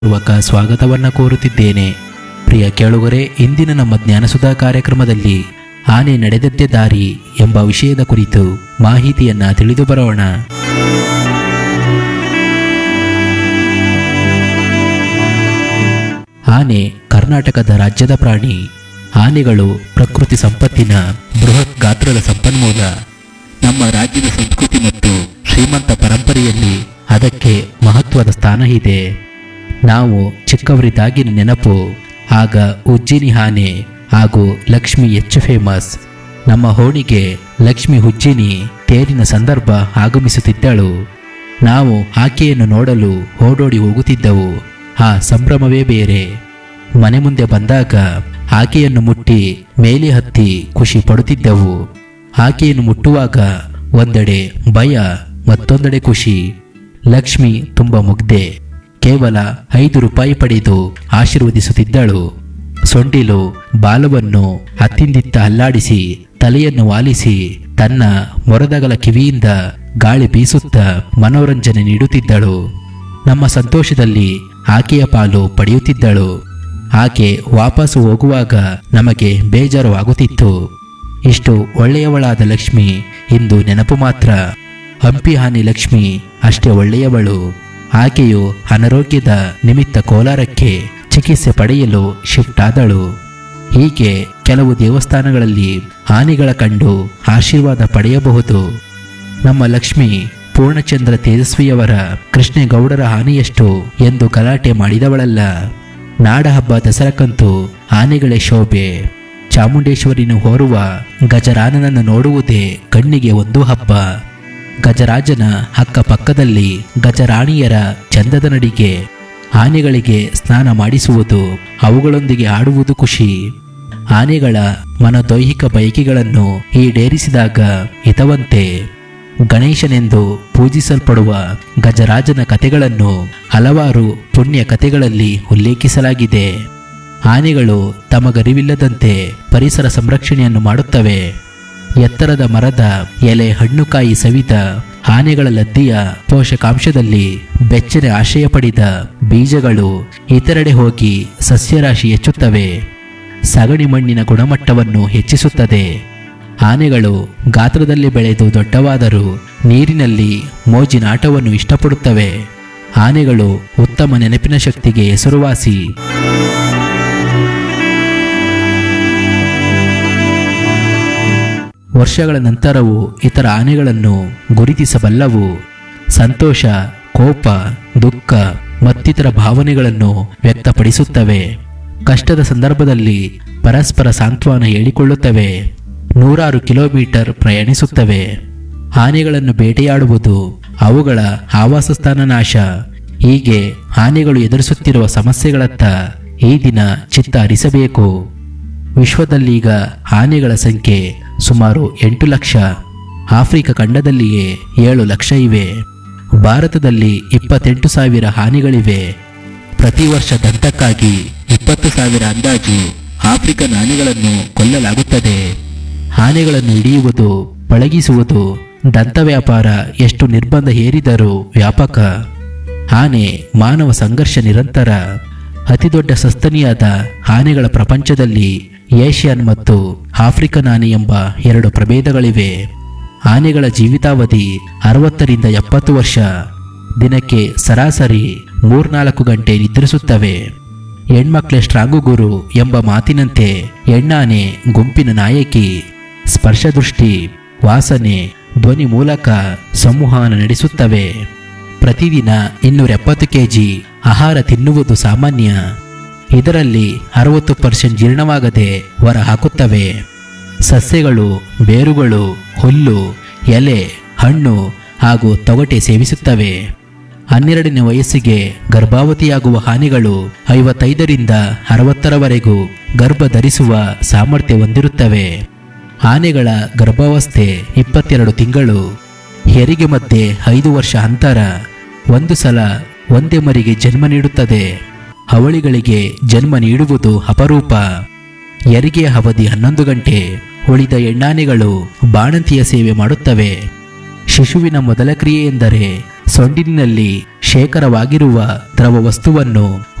ಪೂರ್ವಕ ಸ್ವಾಗತವನ್ನ ಕೋರುತ್ತಿದ್ದೇನೆ ಪ್ರಿಯ ಕೇಳುಗರೆ ಇಂದಿನ ನಮ್ಮ ಜ್ಞಾನಸುಧಾ ಕಾರ್ಯಕ್ರಮದಲ್ಲಿ ಆನೆ ನಡೆದದ್ದೇ ದಾರಿ ಎಂಬ ವಿಷಯದ ಕುರಿತು ಮಾಹಿತಿಯನ್ನ ತಿಳಿದು ಬರೋಣ ಆನೆ ಕರ್ನಾಟಕದ ರಾಜ್ಯದ ಪ್ರಾಣಿ ಆನೆಗಳು ಪ್ರಕೃತಿ ಸಂಪತ್ತಿನ ಬೃಹತ್ ಗಾತ್ರದ ಸಂಪನ್ಮೂಲ ನಮ್ಮ ರಾಜ್ಯದ ಸಂಸ್ಕೃತಿ ಮತ್ತು ಶ್ರೀಮಂತ ಪರಂಪರೆಯಲ್ಲಿ ಅದಕ್ಕೆ ಮಹತ್ವದ ಸ್ಥಾನ ಇದೆ ನಾವು ಚಿಕ್ಕವರಿದ್ದಾಗಿನ ನೆನಪು ಆಗ ಉಜ್ಜಿನಿ ಆನೆ ಹಾಗೂ ಲಕ್ಷ್ಮಿ ಹೆಚ್ಚು ಫೇಮಸ್ ನಮ್ಮ ಹೋಣಿಗೆ ಲಕ್ಷ್ಮಿ ಉಜ್ಜಿನಿ ತೇರಿನ ಸಂದರ್ಭ ಆಗಮಿಸುತ್ತಿದ್ದಳು ನಾವು ಆಕೆಯನ್ನು ನೋಡಲು ಓಡೋಡಿ ಹೋಗುತ್ತಿದ್ದೆವು ಆ ಸಂಭ್ರಮವೇ ಬೇರೆ ಮನೆ ಮುಂದೆ ಬಂದಾಗ ಆಕೆಯನ್ನು ಮುಟ್ಟಿ ಮೇಲೆ ಹತ್ತಿ ಖುಷಿ ಪಡುತ್ತಿದ್ದೆವು ಆಕೆಯನ್ನು ಮುಟ್ಟುವಾಗ ಒಂದೆಡೆ ಭಯ ಮತ್ತೊಂದೆಡೆ ಖುಷಿ ಲಕ್ಷ್ಮಿ ತುಂಬ ಮುಗ್ಧೆ ಕೇವಲ ಐದು ರೂಪಾಯಿ ಪಡೆದು ಆಶೀರ್ವದಿಸುತ್ತಿದ್ದಳು ಸೊಂಡಿಲು ಬಾಲವನ್ನು ಹತ್ತಿಂದಿತ್ತ ಅಲ್ಲಾಡಿಸಿ ತಲೆಯನ್ನು ವಾಲಿಸಿ ತನ್ನ ಮೊರದಗಲ ಕಿವಿಯಿಂದ ಗಾಳಿ ಬೀಸುತ್ತಾ ಮನೋರಂಜನೆ ನೀಡುತ್ತಿದ್ದಳು ನಮ್ಮ ಸಂತೋಷದಲ್ಲಿ ಆಕೆಯ ಪಾಲು ಪಡೆಯುತ್ತಿದ್ದಳು ಆಕೆ ವಾಪಸ್ಸು ಹೋಗುವಾಗ ನಮಗೆ ಬೇಜಾರು ಆಗುತ್ತಿತ್ತು ಇಷ್ಟು ಒಳ್ಳೆಯವಳಾದ ಲಕ್ಷ್ಮಿ ಇಂದು ನೆನಪು ಮಾತ್ರ ಹಂಪಿ ಹಾನಿ ಲಕ್ಷ್ಮಿ ಅಷ್ಟೇ ಒಳ್ಳೆಯವಳು ಆಕೆಯು ಅನಾರೋಗ್ಯದ ನಿಮಿತ್ತ ಕೋಲಾರಕ್ಕೆ ಚಿಕಿತ್ಸೆ ಪಡೆಯಲು ಶಿಫ್ಟ್ ಆದಳು ಹೀಗೆ ಕೆಲವು ದೇವಸ್ಥಾನಗಳಲ್ಲಿ ಆನೆಗಳ ಕಂಡು ಆಶೀರ್ವಾದ ಪಡೆಯಬಹುದು ನಮ್ಮ ಲಕ್ಷ್ಮಿ ಪೂರ್ಣಚಂದ್ರ ತೇಜಸ್ವಿಯವರ ಕೃಷ್ಣೇಗೌಡರ ಹಾನಿಯಷ್ಟು ಎಂದು ಗಲಾಟೆ ಮಾಡಿದವಳಲ್ಲ ನಾಡಹಬ್ಬ ದಸರಕ್ಕಂತೂ ಆನೆಗಳೇ ಶೋಭೆ ಚಾಮುಂಡೇಶ್ವರಿನು ಹೊರುವ ಗಜರಾನನನ್ನು ನೋಡುವುದೇ ಕಣ್ಣಿಗೆ ಒಂದು ಹಬ್ಬ ಗಜರಾಜನ ಅಕ್ಕಪಕ್ಕದಲ್ಲಿ ಗಜರಾಣಿಯರ ಚಂದದ ನಡಿಗೆ ಆನೆಗಳಿಗೆ ಸ್ನಾನ ಮಾಡಿಸುವುದು ಅವುಗಳೊಂದಿಗೆ ಆಡುವುದು ಖುಷಿ ಆನೆಗಳ ಮನದೈಹಿಕ ಬಯಕೆಗಳನ್ನು ಈಡೇರಿಸಿದಾಗ ಹಿತವಂತೆ ಗಣೇಶನೆಂದು ಪೂಜಿಸಲ್ಪಡುವ ಗಜರಾಜನ ಕಥೆಗಳನ್ನು ಹಲವಾರು ಪುಣ್ಯ ಕಥೆಗಳಲ್ಲಿ ಉಲ್ಲೇಖಿಸಲಾಗಿದೆ ಆನೆಗಳು ತಮಗರಿವಿಲ್ಲದಂತೆ ಪರಿಸರ ಸಂರಕ್ಷಣೆಯನ್ನು ಮಾಡುತ್ತವೆ ಎತ್ತರದ ಮರದ ಎಲೆ ಹಣ್ಣುಕಾಯಿ ಸವಿದ ಆನೆಗಳ ಲದ್ದಿಯ ಪೋಷಕಾಂಶದಲ್ಲಿ ಬೆಚ್ಚನೆ ಆಶ್ರಯ ಪಡೆದ ಬೀಜಗಳು ಇತರೆಡೆ ಹೋಗಿ ಸಸ್ಯರಾಶಿ ಹೆಚ್ಚುತ್ತವೆ ಸಗಣಿ ಮಣ್ಣಿನ ಗುಣಮಟ್ಟವನ್ನು ಹೆಚ್ಚಿಸುತ್ತದೆ ಆನೆಗಳು ಗಾತ್ರದಲ್ಲಿ ಬೆಳೆದು ದೊಡ್ಡವಾದರೂ ನೀರಿನಲ್ಲಿ ಮೋಜಿನ ಆಟವನ್ನು ಇಷ್ಟಪಡುತ್ತವೆ ಆನೆಗಳು ಉತ್ತಮ ನೆನಪಿನ ಶಕ್ತಿಗೆ ಹೆಸರುವಾಸಿ ವರ್ಷಗಳ ನಂತರವೂ ಇತರ ಆನೆಗಳನ್ನು ಗುರುತಿಸಬಲ್ಲವು ಸಂತೋಷ ಕೋಪ ದುಃಖ ಮತ್ತಿತರ ಭಾವನೆಗಳನ್ನು ವ್ಯಕ್ತಪಡಿಸುತ್ತವೆ ಕಷ್ಟದ ಸಂದರ್ಭದಲ್ಲಿ ಪರಸ್ಪರ ಸಾಂತ್ವನ ಹೇಳಿಕೊಳ್ಳುತ್ತವೆ ನೂರಾರು ಕಿಲೋಮೀಟರ್ ಪ್ರಯಾಣಿಸುತ್ತವೆ ಆನೆಗಳನ್ನು ಬೇಟೆಯಾಡುವುದು ಅವುಗಳ ಆವಾಸಸ್ಥಾನ ನಾಶ ಹೀಗೆ ಆನೆಗಳು ಎದುರಿಸುತ್ತಿರುವ ಸಮಸ್ಯೆಗಳತ್ತ ಈ ದಿನ ಚಿತ್ತ ಹರಿಸಬೇಕು ವಿಶ್ವದಲ್ಲೀಗ ಆನೆಗಳ ಸಂಖ್ಯೆ ಸುಮಾರು ಎಂಟು ಲಕ್ಷ ಆಫ್ರಿಕಾ ಖಂಡದಲ್ಲಿಯೇ ಏಳು ಲಕ್ಷ ಇವೆ ಭಾರತದಲ್ಲಿ ಇಪ್ಪತ್ತೆಂಟು ಸಾವಿರ ಆನೆಗಳಿವೆ ಪ್ರತಿ ವರ್ಷ ದಂತಕ್ಕಾಗಿ ಇಪ್ಪತ್ತು ಸಾವಿರ ಅಂದಾಜು ಆಫ್ರಿಕನ್ ಆನೆಗಳನ್ನು ಕೊಲ್ಲಲಾಗುತ್ತದೆ ಆನೆಗಳನ್ನು ಹಿಡಿಯುವುದು ಪಳಗಿಸುವುದು ದಂತ ವ್ಯಾಪಾರ ಎಷ್ಟು ನಿರ್ಬಂಧ ಹೇರಿದರೂ ವ್ಯಾಪಕ ಆನೆ ಮಾನವ ಸಂಘರ್ಷ ನಿರಂತರ ಅತಿದೊಡ್ಡ ಸಸ್ತನಿಯಾದ ಆನೆಗಳ ಪ್ರಪಂಚದಲ್ಲಿ ಏಷ್ಯನ್ ಮತ್ತು ಆಫ್ರಿಕನ್ ಆನೆ ಎಂಬ ಎರಡು ಪ್ರಭೇದಗಳಿವೆ ಆನೆಗಳ ಜೀವಿತಾವಧಿ ಅರವತ್ತರಿಂದ ಎಪ್ಪತ್ತು ವರ್ಷ ದಿನಕ್ಕೆ ಸರಾಸರಿ ಮೂರ್ನಾಲ್ಕು ಗಂಟೆ ನಿದ್ರಿಸುತ್ತವೆ ಹೆಣ್ಮಕ್ಳೆ ಸ್ಟ್ರಾಂಗು ಗುರು ಎಂಬ ಮಾತಿನಂತೆ ಹೆಣ್ಣಾನೆ ಗುಂಪಿನ ನಾಯಕಿ ಸ್ಪರ್ಶದೃಷ್ಟಿ ವಾಸನೆ ಧ್ವನಿ ಮೂಲಕ ಸಂವಹನ ನಡೆಸುತ್ತವೆ ಪ್ರತಿದಿನ ಇನ್ನೂರ ಎಪ್ಪತ್ತು ಕೆಜಿ ಆಹಾರ ತಿನ್ನುವುದು ಸಾಮಾನ್ಯ ಇದರಲ್ಲಿ ಅರವತ್ತು ಪರ್ಸೆಂಟ್ ಜೀರ್ಣವಾಗದೆ ಹೊರ ಹಾಕುತ್ತವೆ ಸಸ್ಯಗಳು ಬೇರುಗಳು ಹುಲ್ಲು ಎಲೆ ಹಣ್ಣು ಹಾಗೂ ತೊಗಟೆ ಸೇವಿಸುತ್ತವೆ ಹನ್ನೆರಡನೇ ವಯಸ್ಸಿಗೆ ಗರ್ಭಾವತಿಯಾಗುವ ಹಾನಿಗಳು ಐವತ್ತೈದರಿಂದ ಅರವತ್ತರವರೆಗೂ ಗರ್ಭ ಧರಿಸುವ ಸಾಮರ್ಥ್ಯ ಹೊಂದಿರುತ್ತವೆ ಆನೆಗಳ ಗರ್ಭಾವಸ್ಥೆ ಇಪ್ಪತ್ತೆರಡು ತಿಂಗಳು ಹೆರಿಗೆ ಮಧ್ಯೆ ಐದು ವರ್ಷ ಅಂತರ ಒಂದು ಸಲ ಒಂದೇ ಮರಿಗೆ ಜನ್ಮ ನೀಡುತ್ತದೆ ಅವಳಿಗಳಿಗೆ ಜನ್ಮ ನೀಡುವುದು ಅಪರೂಪ ಹೆರಿಗೆಯ ಅವಧಿ ಹನ್ನೊಂದು ಗಂಟೆ ಉಳಿದ ಹೆಣ್ಣಾನೆಗಳು ಬಾಣಂತಿಯ ಸೇವೆ ಮಾಡುತ್ತವೆ ಶಿಶುವಿನ ಮೊದಲ ಕ್ರಿಯೆ ಎಂದರೆ ಸೊಂಡಿಲಿನಲ್ಲಿ ಶೇಖರವಾಗಿರುವ ದ್ರವ ವಸ್ತುವನ್ನು